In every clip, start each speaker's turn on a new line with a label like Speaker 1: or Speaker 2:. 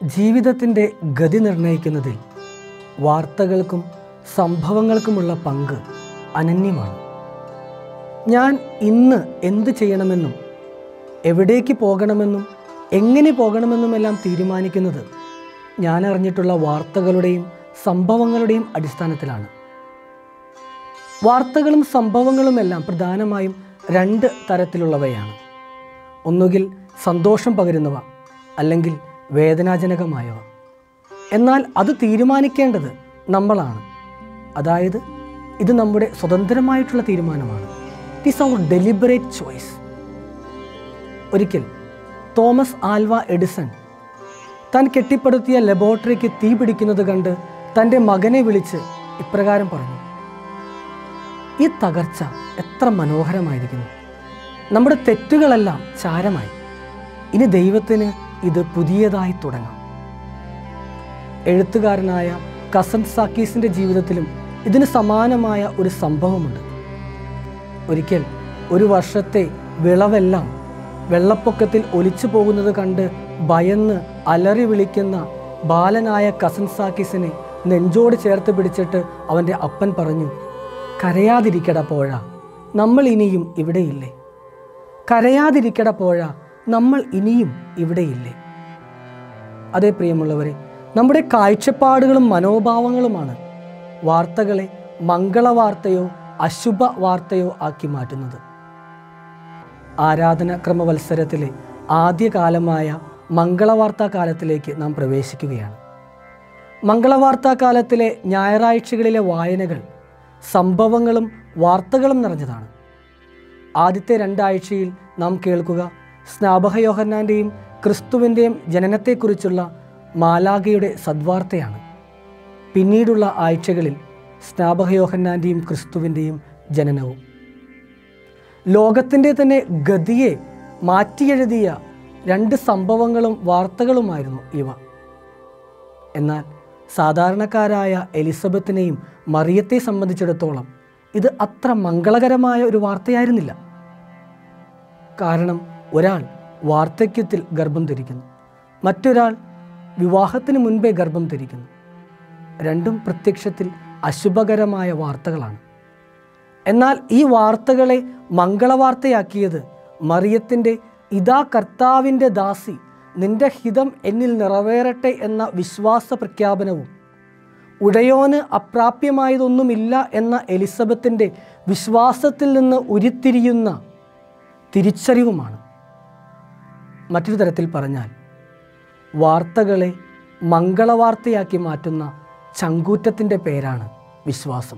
Speaker 1: ജീവിതത്തിൻ്റെ ഗതി നിർണ്ണയിക്കുന്നതിൽ വാർത്തകൾക്കും സംഭവങ്ങൾക്കുമുള്ള പങ്ക് അനന്യമാണ് ഞാൻ ഇന്ന് എന്ത് ചെയ്യണമെന്നും എവിടേക്ക് പോകണമെന്നും എങ്ങനെ പോകണമെന്നുമെല്ലാം തീരുമാനിക്കുന്നത് ഞാൻ അറിഞ്ഞിട്ടുള്ള വാർത്തകളുടെയും സംഭവങ്ങളുടെയും അടിസ്ഥാനത്തിലാണ് വാർത്തകളും സംഭവങ്ങളുമെല്ലാം പ്രധാനമായും രണ്ട് തരത്തിലുള്ളവയാണ് ഒന്നുകിൽ സന്തോഷം പകരുന്നവ അല്ലെങ്കിൽ വേദനാജനകമായവ എന്നാൽ അത് തീരുമാനിക്കേണ്ടത് നമ്മളാണ് അതായത് ഇത് നമ്മുടെ സ്വതന്ത്രമായിട്ടുള്ള തീരുമാനമാണ് it is our deliberate choice ഒരിക്കൽ തോമസ് ആൽവ എഡിസൺ താൻ കെട്ടിപ്പടുത്തിയ ലബോറട്ടറിക്ക് തീ പിടിക്കുന്നത് കണ്ട് തൻ്റെ മകനെ വിളിച്ച് ഇപ്രകാരം പറഞ്ഞു ഈ തകർച്ച എത്ര മനോഹരമായിരിക്കുന്നു നമ്മുടെ തെറ്റുകളെല്ലാം ചാരമായി ഇനി ദൈവത്തിന് ഇത് പുതിയതായി തുടങ്ങാം എഴുത്തുകാരനായ കസൻ സാക്കീസിൻ്റെ ജീവിതത്തിലും ഇതിന് സമാനമായ ഒരു സംഭവമുണ്ട് ഒരിക്കൽ ഒരു വർഷത്തെ വിളവെല്ലാം വെള്ളപ്പൊക്കത്തിൽ ഒലിച്ചു പോകുന്നത് കണ്ട് ഭയന്ന് അലറി വിളിക്കുന്ന ബാലനായ കസൻ സാക്കിസിനെ നെഞ്ചോട് ചേർത്ത് പിടിച്ചിട്ട് അവൻ്റെ അപ്പൻ പറഞ്ഞു കരയാതിരിക്കട പോഴ നമ്മൾ ഇനിയും ഇവിടെയില്ലേ കരയാതിരിക്കട പോഴ നമ്മൾ ഇനിയും ഇവിടെയില്ലേ അതേ പ്രിയമുള്ളവരെ നമ്മുടെ കാഴ്ചപ്പാടുകളും മനോഭാവങ്ങളുമാണ് വാർത്തകളെ മംഗളവാർത്തയോ അശുഭ വാർത്തയോ ആക്കി മാറ്റുന്നത് ആരാധന ക്രമവത്സരത്തിലെ ആദ്യകാലമായ മംഗളവാർത്താ കാലത്തിലേക്ക് നാം പ്രവേശിക്കുകയാണ് മംഗളവാർത്താ കാലത്തിലെ ഞായറാഴ്ചകളിലെ വായനകൾ സംഭവങ്ങളും വാർത്തകളും നിറഞ്ഞതാണ് ആദ്യത്തെ രണ്ടാഴ്ചയിൽ നാം കേൾക്കുക സ്നാപക യോഹന്നാൻ്റെയും ക്രിസ്തുവിൻ്റെയും ജനനത്തെക്കുറിച്ചുള്ള മാലാഖയുടെ സദ്വാർത്തയാണ് പിന്നീടുള്ള ആഴ്ചകളിൽ സ്നാപക യോഹന്നാൻ്റെയും ക്രിസ്തുവിൻ്റെയും ജനനവും ലോകത്തിൻ്റെ തന്നെ ഗതിയെ മാറ്റിയെഴുതിയ രണ്ട് സംഭവങ്ങളും വാർത്തകളുമായിരുന്നു ഇവ എന്നാൽ സാധാരണക്കാരായ എലിസബത്തിനെയും മറിയത്തെ സംബന്ധിച്ചിടത്തോളം ഇത് അത്ര മംഗളകരമായ ഒരു വാർത്തയായിരുന്നില്ല കാരണം ഒരാൾ വാർദ്ധക്യത്തിൽ ഗർഭം ധരിക്കുന്നു മറ്റൊരാൾ വിവാഹത്തിന് മുൻപേ ഗർഭം ധരിക്കുന്നു രണ്ടും പ്രത്യക്ഷത്തിൽ അശുഭകരമായ വാർത്തകളാണ് എന്നാൽ ഈ വാർത്തകളെ മംഗളവാർത്തയാക്കിയത് മറിയത്തിൻ്റെ ഇതാ കർത്താവിൻ്റെ ദാസി നിന്റെ ഹിതം എന്നിൽ നിറവേറട്ടെ എന്ന വിശ്വാസ പ്രഖ്യാപനവും ഉടയോന് അപ്രാപ്യമായതൊന്നുമില്ല എന്ന എലിസബത്തിൻ്റെ വിശ്വാസത്തിൽ നിന്ന് ഉരുത്തിരിയുന്ന തിരിച്ചറിവുമാണ് മറ്റൊരു തരത്തിൽ പറഞ്ഞാൽ വാർത്തകളെ മംഗളവാർത്തയാക്കി മാറ്റുന്ന ചങ്കൂറ്റത്തിൻ്റെ പേരാണ് വിശ്വാസം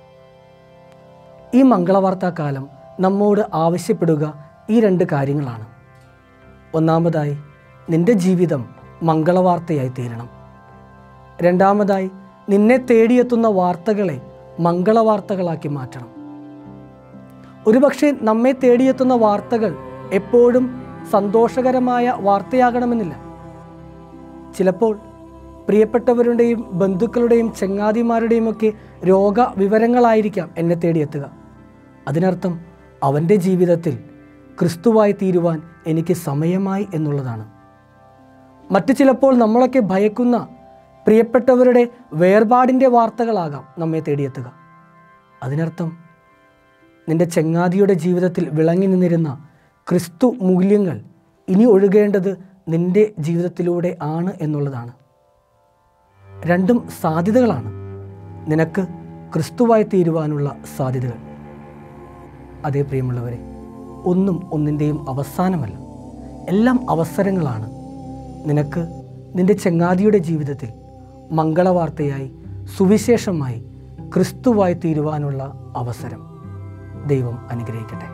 Speaker 1: ഈ മംഗളവാർത്താ കാലം നമ്മോട് ആവശ്യപ്പെടുക ഈ രണ്ട് കാര്യങ്ങളാണ് ഒന്നാമതായി നിന്റെ ജീവിതം മംഗളവാർത്തയായി തീരണം രണ്ടാമതായി നിന്നെ തേടിയെത്തുന്ന വാർത്തകളെ മംഗളവാർത്തകളാക്കി മാറ്റണം ഒരുപക്ഷെ നമ്മെ തേടിയെത്തുന്ന വാർത്തകൾ എപ്പോഴും സന്തോഷകരമായ വാർത്തയാകണമെന്നില്ല ചിലപ്പോൾ പ്രിയപ്പെട്ടവരുടെയും ബന്ധുക്കളുടെയും ചങ്ങാതിമാരുടെയും ഒക്കെ രോഗ വിവരങ്ങളായിരിക്കാം എന്നെ തേടിയെത്തുക അതിനർത്ഥം അവൻ്റെ ജീവിതത്തിൽ ക്രിസ്തുവായി തീരുവാൻ എനിക്ക് സമയമായി എന്നുള്ളതാണ് മറ്റു ചിലപ്പോൾ നമ്മളൊക്കെ ഭയക്കുന്ന പ്രിയപ്പെട്ടവരുടെ വേർപാടിൻ്റെ വാർത്തകളാകാം നമ്മെ തേടിയെത്തുക അതിനർത്ഥം നിന്റെ ചങ്ങാതിയുടെ ജീവിതത്തിൽ വിളങ്ങി നിന്നിരുന്ന ക്രിസ്തു മൂല്യങ്ങൾ ഇനി ഒഴുകേണ്ടത് നിന്റെ ജീവിതത്തിലൂടെ ആണ് എന്നുള്ളതാണ് രണ്ടും സാധ്യതകളാണ് നിനക്ക് ക്രിസ്തുവായി തീരുവാനുള്ള സാധ്യതകൾ അതേ പ്രിയമുള്ളവരെ ഒന്നും ഒന്നിൻ്റെയും അവസാനമല്ല എല്ലാം അവസരങ്ങളാണ് നിനക്ക് നിന്റെ ചങ്ങാതിയുടെ ജീവിതത്തിൽ മംഗളവാർത്തയായി സുവിശേഷമായി ക്രിസ്തുവായി തീരുവാനുള്ള അവസരം ദൈവം അനുഗ്രഹിക്കട്ടെ